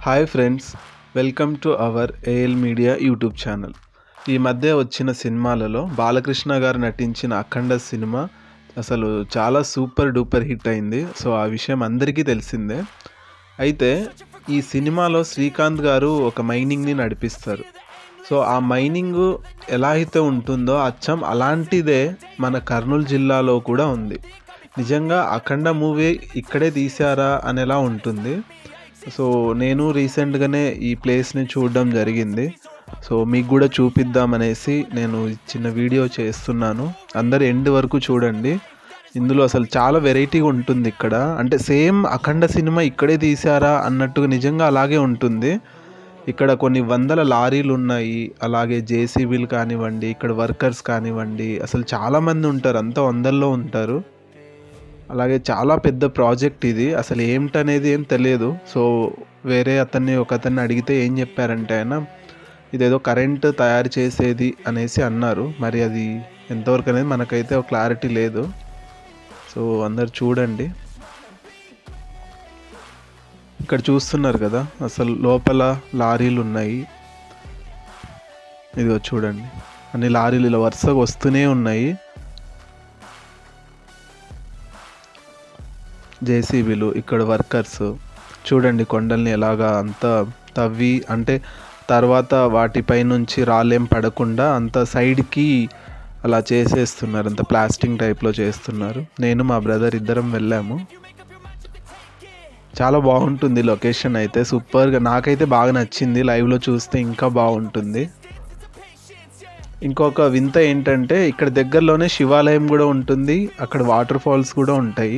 Hi friends welcome to our AL media YouTube channel ఈ మధ్య వచ్చిన సినిమాలలో బాలకృష్ణ గారు నటించిన అఖండ సినిమా అసలు చాలా సూపర్ డూపర్ హిట్ అయింది సో ఆ విషయం అందరికీ తెలిసిందే అయితే ఈ సినిమాలో శ్రీకాంత్ గారు ఒక మైనింగ్ని నడిపిస్తారు సో ఆ మైనింగ్ ఎలా అయితే ఉంటుందో అచ్చం అలాంటిదే మన కర్నూలు జిల్లాలో కూడా ఉంది నిజంగా అఖండ మూవీ ఇక్కడే తీశారా అనేలా ఉంటుంది సో నేను రీసెంట్గానే ఈ ప్లేస్ని చూడడం జరిగింది సో మీకు కూడా చూపిద్దామనేసి నేను ఈ చిన్న వీడియో చేస్తున్నాను అందరు ఎండ్ వరకు చూడండి ఇందులో అసలు చాలా వెరైటీగా ఉంటుంది ఇక్కడ అంటే సేమ్ అఖండ సినిమా ఇక్కడే తీశారా అన్నట్టుగా నిజంగా అలాగే ఉంటుంది ఇక్కడ కొన్ని వందల లారీలు ఉన్నాయి అలాగే జేసీబీలు కానివ్వండి ఇక్కడ వర్కర్స్ కానివ్వండి అసలు చాలామంది ఉంటారు అంతా వందల్లో ఉంటారు అలాగే చాలా పెద్ద ప్రాజెక్ట్ ఇది అసలు ఏమిటనేది ఏం తెలియదు సో వేరే అతన్ని ఒక అతన్ని అడిగితే ఏం చెప్పారంటే ఆయన ఇదేదో కరెంట్ తయారు చేసేది అనేసి అన్నారు మరి అది ఎంతవరకు అనేది మనకైతే ఒక క్లారిటీ లేదు సో అందరు చూడండి ఇక్కడ చూస్తున్నారు కదా అసలు లోపల లారీలు ఉన్నాయి ఇదిగో చూడండి అన్ని లారీలు ఇలా వరుసగా వస్తూనే ఉన్నాయి జేసీబీలు ఇక్కడ వర్కర్స్ చూడండి కొండల్ని ఎలాగా అంతా తవ్వి అంటే తర్వాత వాటిపై నుంచి రాళ్ళేం పడకుండా అంత సైడ్కి అలా చేసేస్తున్నారు అంత ప్లాస్టింగ్ టైప్లో చేస్తున్నారు నేను మా బ్రదర్ ఇద్దరం వెళ్ళాము చాలా బాగుంటుంది లొకేషన్ అయితే సూపర్గా నాకైతే బాగా నచ్చింది లైవ్లో చూస్తే ఇంకా బాగుంటుంది ఇంకొక వింత ఏంటంటే ఇక్కడ దగ్గరలోనే శివాలయం కూడా ఉంటుంది అక్కడ వాటర్ ఫాల్స్ కూడా ఉంటాయి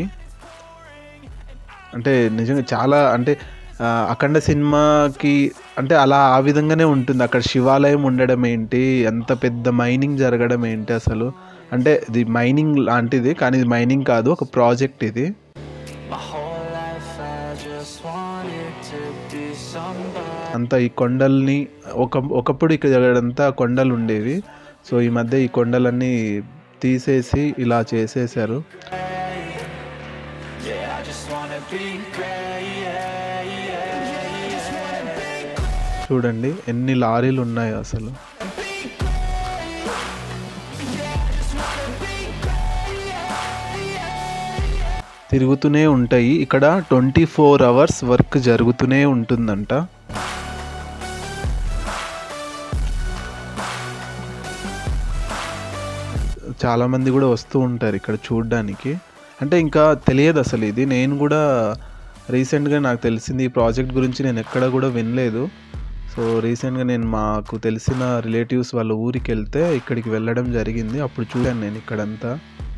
అంటే నిజంగా చాలా అంటే ఆ, అఖండ సినిమాకి అంటే అలా ఆ విధంగానే ఉంటుంది అక్కడ శివాలయం ఉండడం ఏంటి ఎంత పెద్ద మైనింగ్ జరగడం ఏంటి అసలు అంటే ఇది మైనింగ్ లాంటిది కానీ ఇది మైనింగ్ కాదు ఒక ప్రాజెక్ట్ ఇది My whole life I just wanted to be somebody. అంతా ఈ కొండల్ని ఒక ఒకప్పుడు ఇక్కడ కొండలు ఉండేవి సో ఈ మధ్య ఈ కొండలన్నీ తీసేసి ఇలా చేసేసారు Yeah, I just wanna be great. Yeah, yeah, yeah. Just wanna be చూడండి ఎన్ని లారీలు ఉన్నాయో అసలు తిరుగుతూనే ఉంటాయి ఇక్కడ ట్వంటీ ఫోర్ అవర్స్ వర్క్ జరుగుతూనే ఉంటుందంట చాలామంది కూడా వస్తూ ఉంటారు ఇక్కడ చూడడానికి అంటే ఇంకా తెలియదు అసలు ఇది నేను కూడా రీసెంట్గా నాకు తెలిసింది ఈ ప్రాజెక్ట్ గురించి నేను ఎక్కడ కూడా వినలేదు సో రీసెంట్గా నేను మాకు తెలిసిన రిలేటివ్స్ వాళ్ళ ఊరికి వెళ్తే ఇక్కడికి వెళ్ళడం జరిగింది అప్పుడు చూశాను నేను ఇక్కడంతా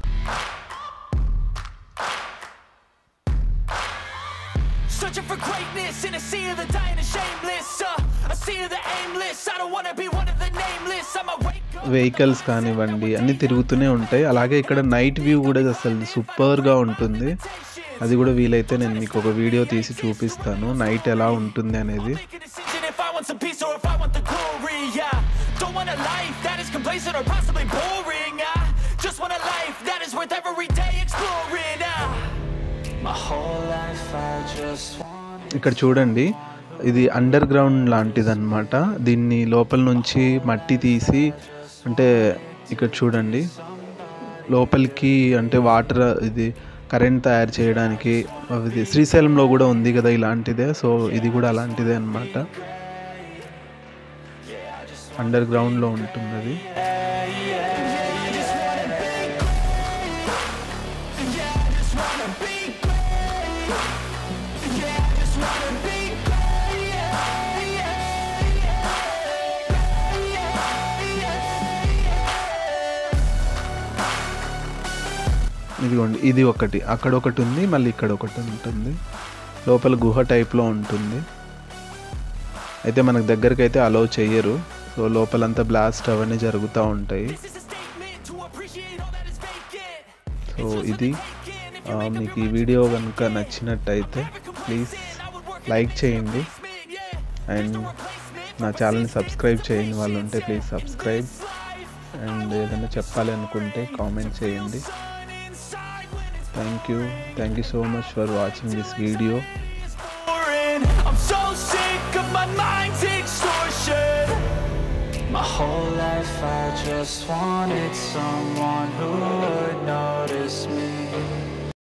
Searching for greatness in a sea of the dying and shameless. Uh, a sea of the aimless. I don't wanna be one of the nameless. I'ma wake up. Vehicles కానివ్వండి అన్నీ తిరుగుతూనే ఉంటాయి అలాగే ఇక్కడ నైట్ వ్యూ కూడా అసలు సూపర్గా ఉంటుంది అది కూడా వీలైతే నేను మీకు ఒక వీడియో తీసి చూపిస్తాను నైట్ ఎలా ఉంటుంది అనేది Make a decision if I want some peace or if I want the glory. Yeah, don't want a life that is complacent or possibly boring. I just want a life that is worth every day exploring. Ah. My whole life I just want. ఇక్కడ చూడండి ఇది under ground లాంటిది అనమాట దీన్ని లోపల నుంచి మట్టి తీసి అంటే ఇక్కడ చూడండి లోపలికి అంటే వాటర్ ఇది కరెంట్ తయారు చేయడానికి ఇది శ్రీశైలంలో కూడా ఉంది కదా ఇలాంటిదే సో ఇది కూడా అలాంటిదే అనమాట అండర్ గ్రౌండ్లో ఉంటుంది అది ఇదిగోండి ఇది ఒకటి అక్కడ ఒకటి ఉంది మళ్ళీ ఇక్కడ ఒకటి ఉంటుంది లోపల గుహ టైప్లో ఉంటుంది అయితే మనకు దగ్గరికి అయితే అలౌ చెయ్యరు సో లోపలంతా బ్లాస్ట్ అవన్నీ జరుగుతూ ఉంటాయి This is a statement to appreciate all that is vacant. So ఇది ఆ, మీకు ఈ వీడియో కనుక నచ్చినట్టయితే ప్లీజ్ లైక్ చేయండి అండ్ నా ఛానల్ని సబ్స్క్రైబ్ చేయని వాళ్ళు ఉంటే ప్లీజ్ సబ్స్క్రైబ్ అండ్ ఏదైనా చెప్పాలి అనుకుంటే కామెంట్ చేయండి thank you thank you so much for watching this video I'm so sick whole life I just wanted someone who would notice me